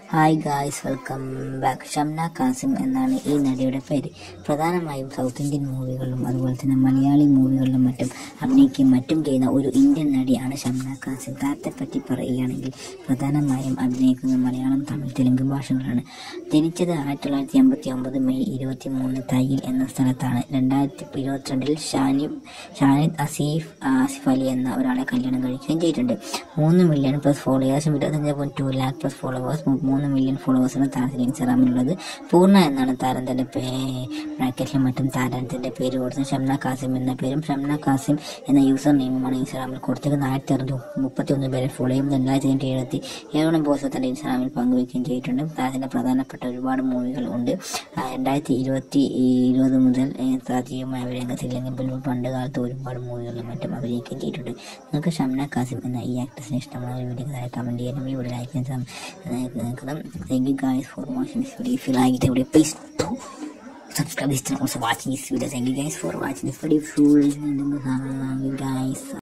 hi guys welcome back Shamna Kasim എന്നാണ് ഈ നടിയുടെ പേര് പ്രധാനമായും സൗത്ത് ഇന്ത്യൻ മൂവികളിലും അതുപോലെ തന്നെ മലയാളി മൂവികളിലും മറ്റും അഭിനയിക്കുകയും മറ്റും ചെയ്യുന്ന ഒരു ഇന്ത്യൻ നടിയാണ് ഷംന കാസിം താരത്തെ പറ്റി പറയുകയാണെങ്കിൽ പ്രധാനമായും അഭിനയിക്കുന്നത് മലയാളം തമിഴ് തെലുങ്ക് ഭാഷകളാണ് ജനിച്ചത് ആയിരത്തി തൊള്ളായിരത്തി എൺപത്തി ഒമ്പത് മെയ് ഇരുപത്തി മൂന്ന് തയ്യിൽ എന്ന സ്ഥലത്താണ് രണ്ടായിരത്തി ഇരുപത്തിരണ്ടിൽ ഷാനിബ് ഷാനിദ് അസീഫ് ആസിഫ് അലി എന്ന ഒരാളെ കല്യാണം കഴിക്കുകയും ചെയ്തിട്ടുണ്ട് മൂന്ന് മില്യൺ പ്ലസ് ഫോളോ ഏകദേശം ഇരുപത്തഞ്ച് point two lakh plus followers മൂന്ന് മില്യൺ ഫോളോവേഴ്സാണ് താരത്തിന് ഇൻസ്റ്റാഗ്രാമിലുള്ളത് പൂർണ്ണ എന്നാണ് താരം തന്റെ ബ്രാക്കറ്റിലും മറ്റും താരത്തിന്റെ പേര് കൊടുത്തത് ഷംന കാസിം എന്ന പേരും ഷംന കാസിം എന്ന യൂസർ നെയിമുമാണ് ഇൻസ്റ്റാഗ്രാമിൽ കൊടുത്തത് ആയിരത്തി അറുന്നൂറ്റി മുപ്പത്തി ഒന്ന് പേരെ ഫോളോ ചെയ്യും രണ്ടായിരത്തി തൊണ്ണൂറ്റി എഴുപത്തി ഏഴോളം പോസ്റ്റ് തന്റെ ഇൻസ്റ്റാഗ്രാമിൽ പങ്കുവയ്ക്കുകയും ചെയ്തിട്ടുണ്ട് താരത്തിന്റെ പ്രധാനപ്പെട്ട ഒരുപാട് മൂവികൾ ഉണ്ട് ആ, രണ്ടായിരത്തി ഇരുപത്തി ഇരുപത് മുതൽ സജീവമായ രംഗത്തില്ലെങ്കിൽ പോലും പണ്ട് കാലത്ത് ഒരുപാട് മൂവികളിലും മറ്റും അഭിനയിക്കുകയും ചെയ്തിട്ടുണ്ട് നിങ്ങൾക്ക് ഷംന കാസിം എന്ന ഈ ആക്ട്രസിനെ ഇഷ്ടമുള്ള ഒരു വീഡിയോ താഴെ കമന്റ് ചെയ്യാനും ഈ വീഡിയോ ലൈക്ക് ചെയ്യാൻ നിൽക്കണം thank you guys for watching this video if you like the video please subscribe this channel also watching this video thank you guys for watching this video full guys